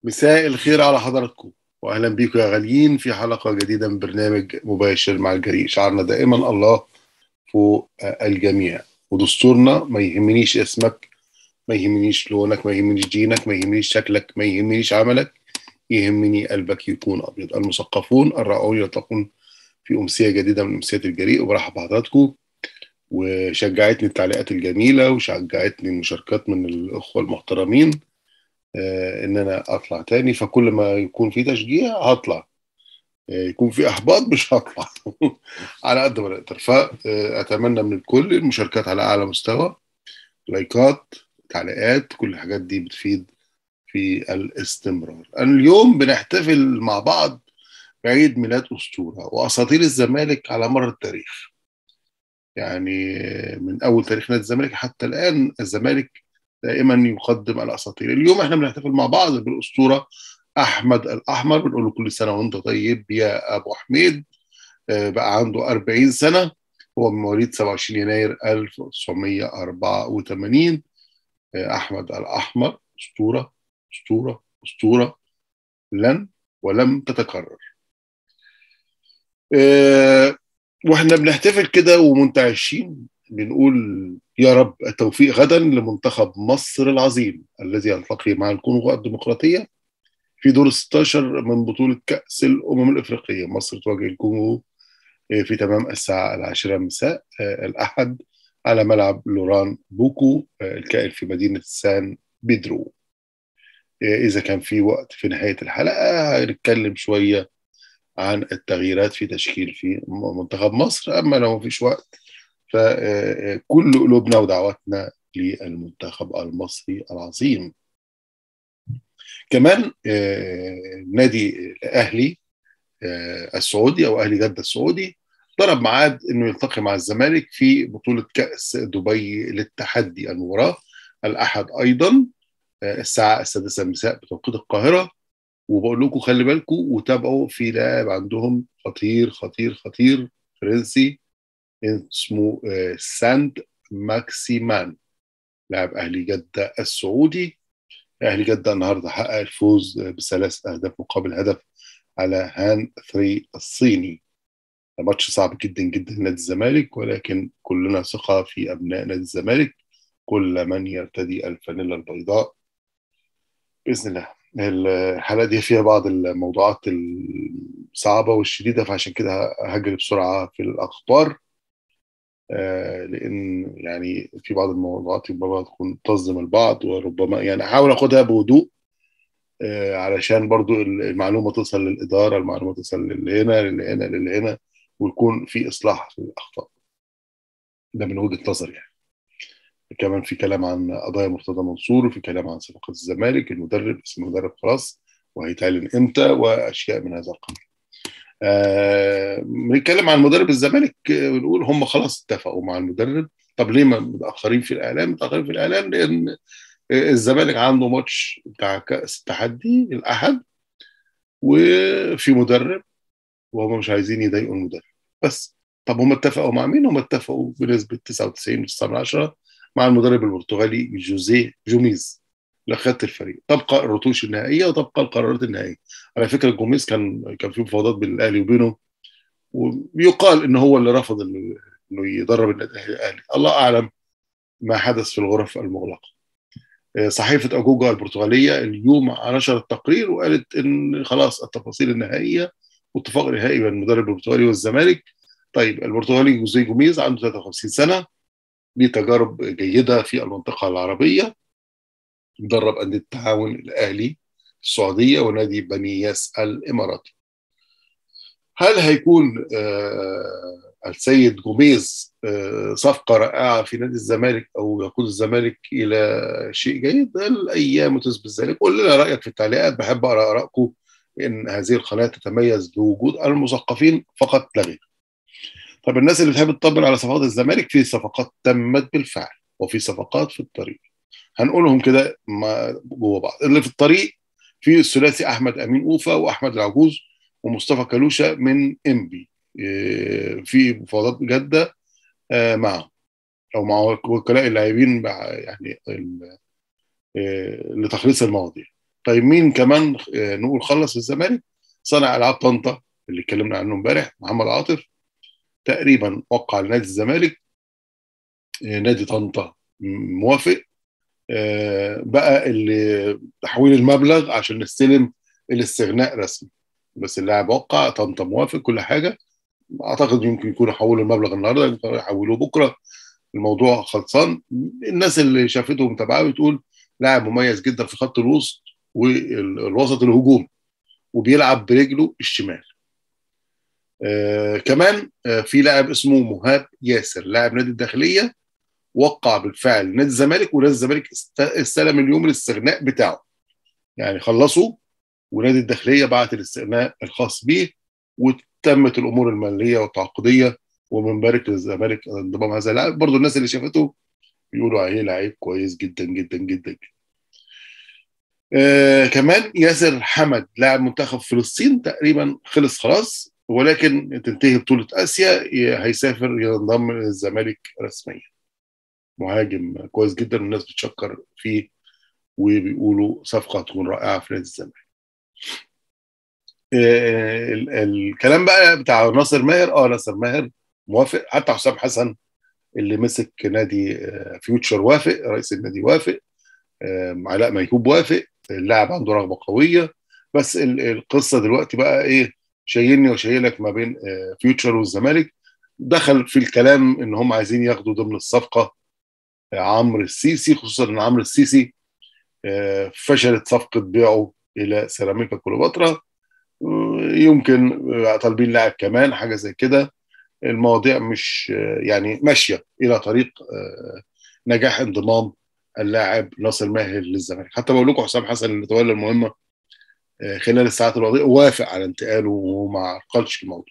مساء الخير على حضراتكم واهلا بيكم يا غاليين في حلقه جديده من برنامج مباشر مع الجريء شعارنا دائما الله فوق الجميع ودستورنا ما يهمنيش اسمك ما يهمنيش لونك ما يهمنيش دينك ما يهمنيش شكلك ما يهمنيش عملك يهمني قلبك يكون ابيض المثقفون الرائعون يلتقون في امسيه جديده من امسيات الجريء وبرحب بحضراتكم وشجعتني التعليقات الجميله وشجعتني المشاركات من الاخوه المحترمين آه ان انا اطلع تاني فكل ما يكون في تشجيع هطلع آه يكون في احباط مش هطلع على قد ما نقدر فاتمنى من الكل المشاركات على اعلى مستوى لايكات تعليقات كل الحاجات دي بتفيد في الاستمرار اليوم بنحتفل مع بعض بعيد ميلاد أسطورة وأساطير الزمالك على مر التاريخ يعني من أول تاريخ نادي الزمالك حتى الآن الزمالك دائما يقدم الأساطير اليوم احنا بنحتفل مع بعض بالأسطورة أحمد الأحمر بنقول له كل سنة وأنت طيب يا أبو حميد بقى عنده 40 سنة هو من مواليد 27 يناير 1984 أحمد الأحمر أسطورة أسطورة أسطورة لن ولم تتكرر أه واحنا بنحتفل كده ومنتعشين بنقول يا رب التوفيق غدا لمنتخب مصر العظيم الذي يلتقي مع الكونغو الديمقراطية في دور 16 من بطولة كأس الأمم الإفريقية مصر تواجه الكونغو في تمام الساعة العاشرة مساء الأحد على ملعب لوران بوكو الكائن في مدينة سان بيدرو إذا كان في وقت في نهاية الحلقة هنتكلم شوية عن التغييرات في تشكيل في منتخب مصر أما لو مفيش وقت فكل قلوبنا ودعواتنا للمنتخب المصري العظيم كمان نادي الأهلي السعودي أو أهلي جدة السعودي ضرب ميعاد انه يلتقي مع الزمالك في بطوله كاس دبي للتحدي المباراه الاحد ايضا الساعه السادسه مساء بتوقيت القاهره وبقول لكم خلي بالكم وتابعوا في لاعب عندهم خطير خطير خطير فرنسي اسمه ساند ماكسيمان لاعب اهلي جده السعودي اهلي جده النهارده حقق الفوز بثلاث اهداف مقابل هدف على هان ثري الصيني ماتش صعب جدا جدا لنادي الزمالك ولكن كلنا ثقه في ابناء نادي الزمالك كل من يرتدي الفانيلا البيضاء باذن الله الحلقه دي فيها بعض الموضوعات الصعبه والشديده فعشان كده هجري بسرعه في الاخبار آه لان يعني في بعض الموضوعات ربما تكون تصدم البعض وربما يعني احاول اخدها بهدوء آه علشان برضو المعلومه توصل للاداره المعلومه توصل للي هنا للي هنا للي هنا ويكون في اصلاح في الاخطاء ده من وجهه نظري يعني كمان في كلام عن قضايا مرتضى منصور وفي كلام عن صفقات الزمالك المدرب اسم المدرب خلاص وهيتعلن امتى واشياء من هذا القبيل. آه بنتكلم عن مدرب الزمالك بنقول هم خلاص اتفقوا مع المدرب طب ليه متاخرين في الاعلام؟ متاخرين في الاعلام لان الزمالك عنده ماتش بتاع كاس التحدي الاحد وفي مدرب وهم مش عايزين يضايقوا المدرب بس طب هم اتفقوا مع مين؟ هم اتفقوا بنسبه 99.9 مع المدرب البرتغالي جوزيه جوميز لخدت الفريق تبقى الرتوش النهائيه وتبقى القرارات النهائيه على فكره جوميز كان كان في مفاوضات بين الاهلي وبينه ويقال ان هو اللي رفض انه انه يدرب النادي الاهلي الله اعلم ما حدث في الغرف المغلقه صحيفه اجوجا البرتغاليه اليوم نشرت تقرير وقالت ان خلاص التفاصيل النهائيه واتفاق نهائي بين المدرب البرتغالي والزمالك طيب البرتغالي جوزيه جوميز عنده 53 سنه ليه تجارب جيده في المنطقه العربيه مدرب انديه التعاون الاهلي السعوديه ونادي بني ياس الاماراتي هل هيكون آه السيد جوميز آه صفقه رائعه في نادي الزمالك او يقود الزمالك الى شيء جيد الايام تثبت ذلك قول لنا رايك في التعليقات بحب اقرا ارائكم ان هذه القناه تتميز بوجود المثقفين فقط لا غير طب الناس اللي بتحب تطبل على صفقات الزمالك في صفقات تمت بالفعل وفي صفقات في الطريق هنقولهم كده جوه بعض اللي في الطريق في الثلاثي احمد امين اوفا واحمد العجوز ومصطفى كالوشا من انبي في مفاوضات جده معه او مع وكلاء اللاعبين يعني لتخليص المواضيع طيب مين كمان نقول خلص الزمالك صانع العاب طنطا اللي اتكلمنا عنه امبارح محمد عاطف تقريبا وقع لنادي الزمالك نادي طنطا موافق بقى اللي تحويل المبلغ عشان نستلم الاستغناء رسمي بس اللاعب وقع طنطا موافق كل حاجه اعتقد يمكن يكونوا حولوا المبلغ النهارده يمكن يحولوه بكره الموضوع خلصان الناس اللي شافته ومتابعاه بتقول لاعب مميز جدا في خط الوسط والوسط الهجوم وبيلعب برجله الشمال آه كمان آه في لاعب اسمه مهاب ياسر لاعب نادي الداخليه وقع بالفعل نادي الزمالك ونادي الزمالك استلم اليوم الاستغناء بتاعه يعني خلصوا ونادي الداخليه بعت الاستغناء الخاص به وتمت الامور الماليه والتعاقديه وبنبارك للزمالك انضمام هذا اللاعب برضه الناس اللي شافته بيقولوا عليه لعيب كويس جدا جدا جدا آه كمان ياسر حمد لاعب منتخب فلسطين تقريبا خلص خلاص ولكن تنتهي بطولة آسيا هيسافر ينضم للزمالك رسميا مهاجم كويس جدا والناس بتشكر فيه وبيقولوا صفقة تكون رائعة في نادي الزمالك آه الكلام بقى بتاع ناصر ماهر اه ناصر ماهر موافق حتى حسام حسن اللي مسك نادي فيوتشر وافق رئيس النادي وافق علاء ميهوب وافق اللاعب عنده رغبه قويه بس القصه دلوقتي بقى ايه شايلني وشايلك ما بين فيوتشر والزمالك دخل في الكلام ان هم عايزين ياخدوا ضمن الصفقه عمرو السيسي خصوصا ان عمرو السيسي فشلت صفقه بيعه الى سيراميكا كليوباترا يمكن طالبين لاعب كمان حاجه زي كده المواضيع مش يعني ماشيه الى طريق نجاح انضمام اللاعب ناصر ماهر للزمالك حتى بقول لكم حسام حسن اللي تولى المهمه خلال الساعات الماضيه وافق على انتقاله وما عرقلش الموضوع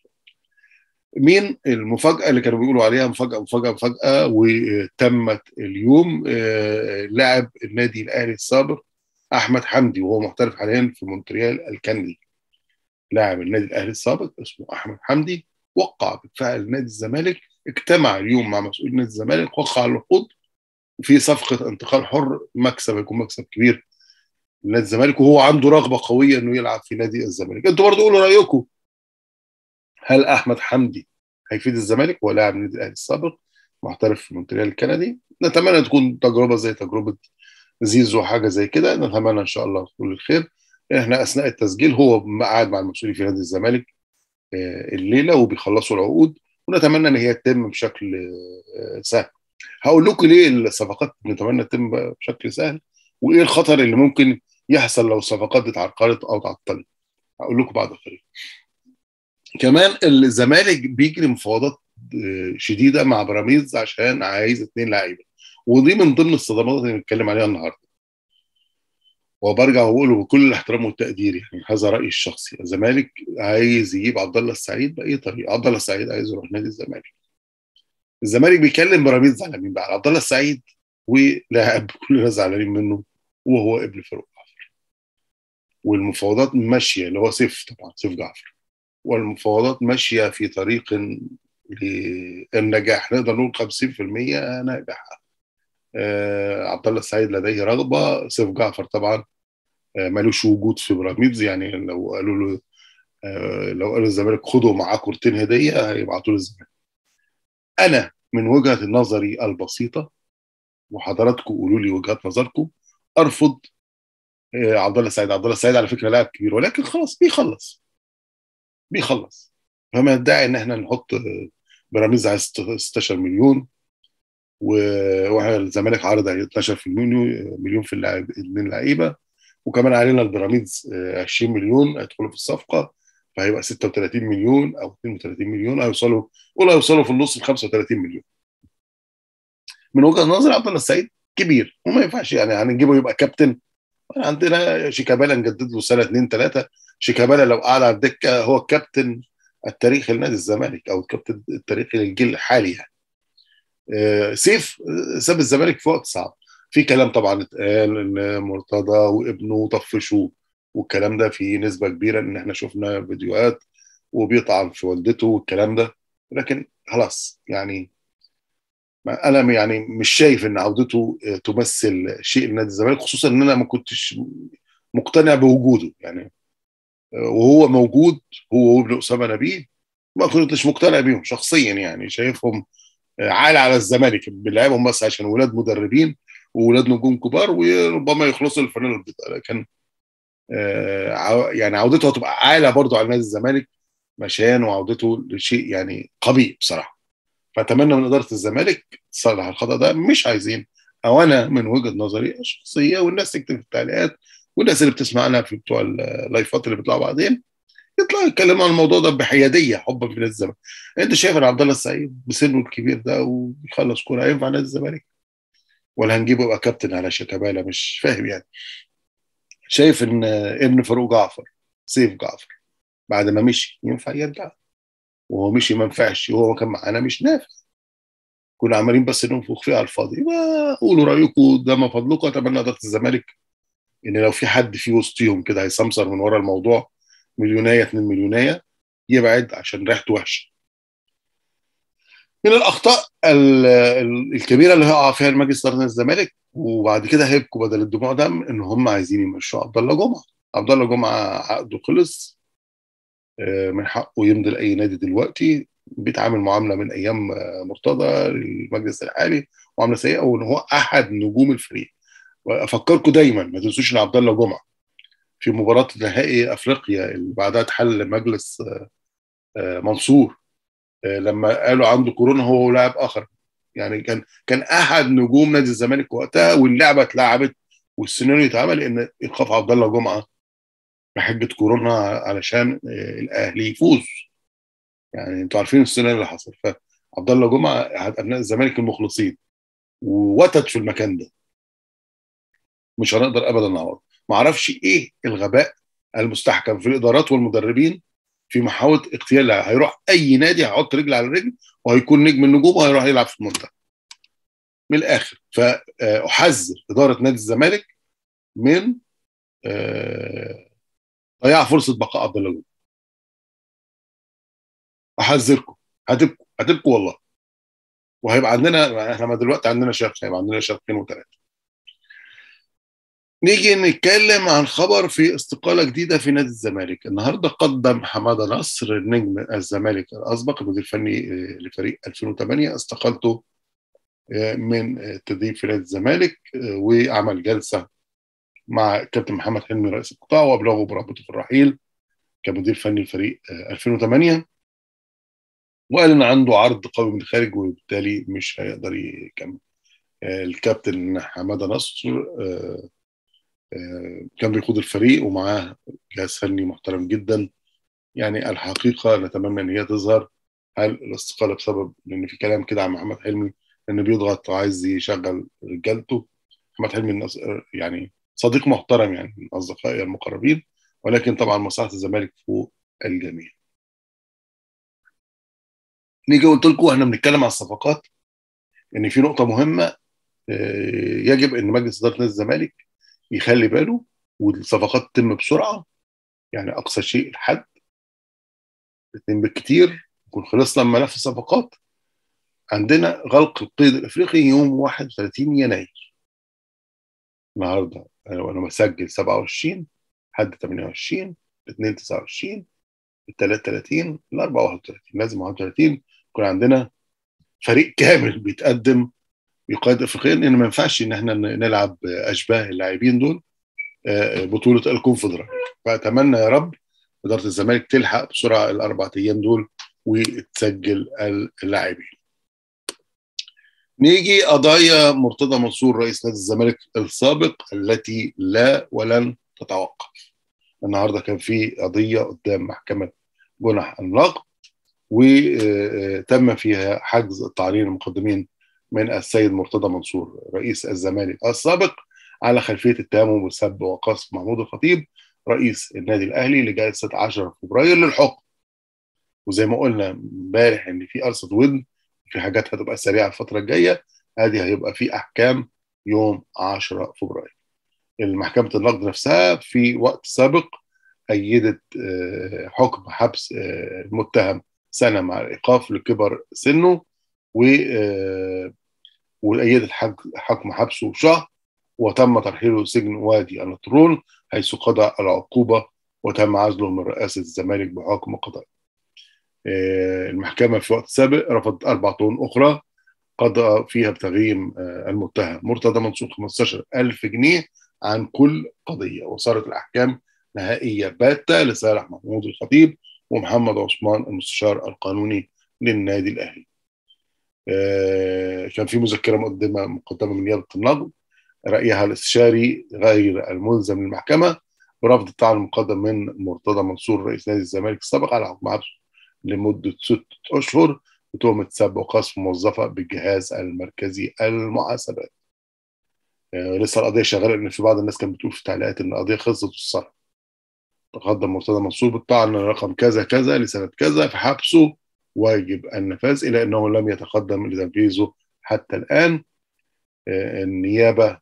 مين المفاجاه اللي كانوا بيقولوا عليها مفاجاه مفاجاه مفاجاه وتمت اليوم لاعب النادي الاهلي السابق احمد حمدي وهو محترف حاليا في مونتريال الكندي لاعب النادي الاهلي السابق اسمه احمد حمدي وقع بالفعل نادي الزمالك اجتمع اليوم مع مسؤول نادي الزمالك وقع على العقود وفي صفقه انتقال حر مكسب يكون مكسب كبير لنادي الزمالك وهو عنده رغبه قويه انه يلعب في نادي الزمالك انتوا برضه قولوا رايكم هل احمد حمدي هيفيد الزمالك هو لاعب النادي الاهلي السابق محترف في مونتريال الكندي نتمنى تكون تجربه زي تجربه زيزو حاجه زي كده نتمنى ان شاء الله كل الخير احنا اثناء التسجيل هو قاعد مع المسؤولين في نادي الزمالك الليله وبيخلصوا العقود ونتمنى ان هي تتم بشكل سهل هقول لكم ليه الصفقات نتمنى تتم بشكل سهل وايه الخطر اللي ممكن يحصل لو الصفقات دي اتعرقلت او تعطلت هقول لكم بعد قليل كمان الزمالك بيجري مفاوضات شديده مع بيراميدز عشان عايز اثنين لعيبه ودي من ضمن الصدمات اللي بنتكلم عليها النهارده وبرجع واقول بكل الاحترام والتقدير يعني هذا رايي الشخصي الزمالك عايز يجيب عبد الله السعيد باي طريقه عبد الله السعيد عايز يروح نادي الزمالك الزمالك بيكلم بيراميدز على مين بقى عبد الله السعيد ولاعب كلنا زعلانين منه وهو ابن فاروق جعفر والمفاوضات ماشيه اللي هو سيف طبعا سيف جعفر والمفاوضات ماشيه في طريق للنجاح نقدر نقول 50% ناجحه آه عبد الله السعيد لديه رغبه سيف جعفر طبعا آه ملوش وجود في بيراميدز يعني لو قالوا له آه لو قالوا الزمالك خدوا معاه كورتين هديه هيبعتوا له الزمالك انا من وجهه نظري البسيطه وحضراتكم قولوا لي وجهات نظركم ارفض عبد الله السعيد عبد الله السعيد على فكره لاعب كبير ولكن خلاص بيخلص بيخلص فما يدعي ان احنا نحط بيراميدز عايز 16 مليون والزمالك عرض 12 مليون مليون في اللاعب اثنين لعيبه وكمان علينا البيراميدز 20 مليون هيدخلوا في الصفقه فهيبقى 36 مليون او 32 مليون هيوصلوا قول هيوصلوا في النص ل 35 مليون من وجهه نظري عبد الله السعيد كبير وما ينفعش يعني هنجيبه يبقى كابتن عندنا شيكابالا نجدد له سنه اثنين ثلاثه شيكابالا لو قعد على الدكه هو الكابتن التاريخي لنادي الزمالك او الكابتن التاريخي للجيل الحالي يعني آه سيف ساب الزمالك في وقت صعب في كلام طبعا اتقال ان مرتضى وابنه طفشوا والكلام ده في نسبه كبيره ان احنا شفنا فيديوهات وبيطعن في والدته والكلام ده لكن خلاص يعني انا يعني مش شايف ان عودته تمثل شيء لنادي الزمالك خصوصا ان انا ما كنتش مقتنع بوجوده يعني وهو موجود هو وابن اسامه نبيه ما كنتش مقتنع بيهم شخصيا يعني شايفهم عالي على الزمالك بنلعبهم بس عشان ولاد مدربين وولاد نجوم كبار وربما يخلصوا الفانيلا البيضاء لكن يعني عودته هتبقى عالة برضه على نادي الزمالك مشان وعودته لشيء يعني قبيح بصراحه فاتمنى من اداره الزمالك تصلح الخطا ده مش عايزين او انا من وجهه نظري الشخصيه والناس تكتب في التعليقات والناس اللي بتسمعنا في بتوع اللايفات اللي بيطلعوا بعدين يطلعوا يتكلموا عن الموضوع ده بحياديه حبا في نادي الزمالك انت شايف ان عبد الله السعيد بسنه الكبير ده ويخلص كوره هينفع نادي الزمالك ولا هنجيبه يبقى كابتن على شيكابالا مش فاهم يعني شايف ان ابن فاروق جعفر سيف جعفر بعد ما مشي ينفع يرجع وهو مشي ما ينفعش وهو كان معانا مش نافع كنا عمالين بس ننفخ فيه على الفاضي قولوا رايكم ده ما فضلكم اتمنى اداره الزمالك ان لو في حد في وسطيهم كده هيسمسر من ورا الموضوع مليونية 2 مليونية يبعد عشان ريحته وحشه من الاخطاء الكبيره اللي هيقع فيها المجلس اداره الزمالك وبعد كده هيبكوا بدل الدموع ده ان هم عايزين يمشوا عبد الله جمعه عبد الله جمعه عقده خلص من حقه يمضي لاي نادي دلوقتي بيتعامل معامله من ايام مرتضى للمجلس العالي معامله سيئه وان هو احد نجوم الفريق وافكركم دايما ما تنسوش ان عبد الله جمعه في مباراه نهائي افريقيا اللي بعدها اتحل مجلس منصور لما قالوا عنده كورونا هو لاعب اخر يعني كان كان احد نجوم نادي الزمالك وقتها واللعبه اتلعبت والسيناريو اتعمل ان ايقاف عبد الله جمعه بحجه كورونا علشان الاهلي يفوز يعني انتوا عارفين السيناريو اللي حصل فعبد الله جمعه احد ابناء الزمالك المخلصين ووتد في المكان ده مش هنقدر ابدا نعوض ما اعرفش ايه الغباء المستحكم في الادارات والمدربين في محاوله اغتيال هيروح اي نادي هيحط رجل على رجل وهيكون نجم النجوم وهيروح يلعب في المنتخب من الاخر فاحذر اداره نادي الزمالك من ضياع فرصه بقاء عبد الله احذركم هتبكوا هتبكوا والله وهيبقى عندنا احنا دلوقتي عندنا شرخ هيبقى عندنا شرخين وثلاثه نيجي نتكلم عن خبر في استقاله جديده في نادي الزمالك النهارده قدم حماده نصر نجم الزمالك الاسبق المدير الفني لفريق 2008 استقالته من التدريب في نادي الزمالك وعمل جلسه مع كابتن محمد حلمي رئيس القطاع وابلغه برغبته في الرحيل كمدير فني لفريق 2008 وقال ان عنده عرض قوي من الخارج وبالتالي مش هيقدر يكمل الكابتن حماده نصر كان بيقود الفريق ومعاه جهاز فني محترم جدا يعني الحقيقه نتمنى ان هي تظهر هل الاستقاله بسبب لان في كلام كده عن محمد حلمي انه بيضغط وعايز يشغل رجالته محمد حلمي يعني صديق محترم يعني من اصدقائي المقربين ولكن طبعا مصلحه الزمالك فوق الجميع. نيجي قلت لكم احنا بنتكلم على الصفقات ان في نقطه مهمه يجب ان مجلس اداره نادي الزمالك يخلي باله والصفقات تتم بسرعه يعني اقصى شيء الحد اثنين بالكتير نكون خلصنا من ملف الصفقات عندنا غلق القيد الافريقي يوم 31 يناير النهارده وانا بسجل 27 لحد 28 2 29 3 30 ل 4 31 لازم 31 يكون عندنا فريق كامل بيتقدم يقاد افريقيا لان ما ينفعش ان احنا نلعب اشباه اللاعبين دول بطوله الكونفدراليه فاتمنى يا رب اداره الزمالك تلحق بسرعه الاربع ايام دول وتسجل اللاعبين. نيجي قضايا مرتضى منصور رئيس نادي الزمالك السابق التي لا ولن تتوقف. النهارده كان في قضيه قدام محكمه جنح النقد وتم فيها حجز الطعنين المقدمين من السيد مرتضى منصور رئيس الزمالك السابق على خلفيه التهمه بسب وقصف محمود الخطيب رئيس النادي الاهلي لجلسه 10 فبراير للحكم وزي ما قلنا امبارح ان في قرصه ودن في حاجات هتبقى سريعه الفتره الجايه ادي هيبقى في احكام يوم 10 فبراير المحكمه النقد نفسها في وقت سابق ايدت حكم حبس المتهم سنه مع الايقاف لكبر سنه و وايدت حكم حبسه شهر وتم ترحيله سجن وادي النطرون حيث قضى العقوبة وتم عزله من رئاسة الزمالك بحكم قضائي المحكمة في وقت سابق رفضت أربع طعون أخرى قضى فيها بتغريم المتهم مرتضى منصور 15 ألف جنيه عن كل قضية وصارت الأحكام نهائية باتة لصالح محمود الخطيب ومحمد عثمان المستشار القانوني للنادي الأهلي كان في مذكرة مقدمة مقدمة من نيابة النقد رأيها الاستشاري غير الملزم للمحكمة برفض الطعن المقدم من مرتضى منصور رئيس نادي الزمالك السابق على حكم عبده لمدة ستة أشهر بتهمة سب وقذف موظفة بالجهاز المركزي المحاسبات. آه لسه القضية شغالة لأن في بعض الناس كانت بتقول في تعليقات إن القضية خلصت والصرف. تقدم مرتضى منصور بالطعن رقم كذا كذا لسنة كذا في حبسه واجب النفاذ إلى أنه لم يتقدم لتنفيذه حتى الآن. آه النيابة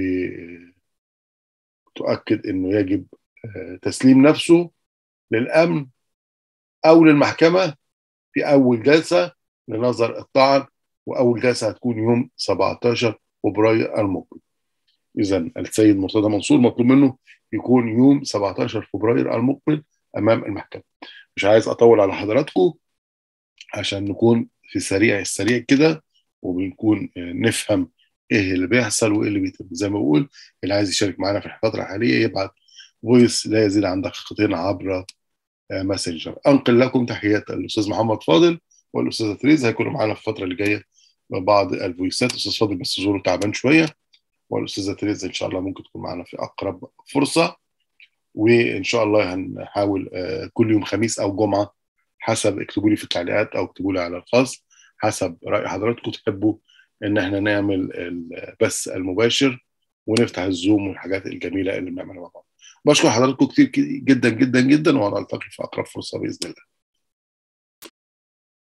بتؤكد أنه يجب آه تسليم نفسه للأمن أو للمحكمة في أول جلسة لنظر الطعن وأول جلسة هتكون يوم 17 فبراير المقبل. إذا السيد مرتضى منصور مطلوب منه يكون يوم 17 فبراير المقبل أمام المحكمة. مش عايز أطول على حضراتكم عشان نكون في السريع السريع كده وبنكون نفهم ايه اللي بيحصل وايه اللي بيتم زي ما بقول اللي عايز يشارك معانا في الفتره الحاليه يبعت فويس لا يزيد عن دقيقتين عبر ماسنجر انقل لكم تحيات الاستاذ محمد فاضل والاستاذه تريز هيكونوا معانا في الفتره اللي جايه بعض الفويسات الاستاذ فاضل بس زوره تعبان شويه والاستاذه تريز ان شاء الله ممكن تكون معانا في اقرب فرصه وان شاء الله هنحاول كل يوم خميس او جمعه حسب اكتبوا لي في التعليقات او اكتبوا لي على الخاص حسب راي حضراتكم تحبوا ان احنا نعمل البث المباشر ونفتح الزوم والحاجات الجميله اللي بنعملها مع بعض بشكر حضراتكم كتير جدا جدا جدا ونلتقي في اقرب فرصه باذن الله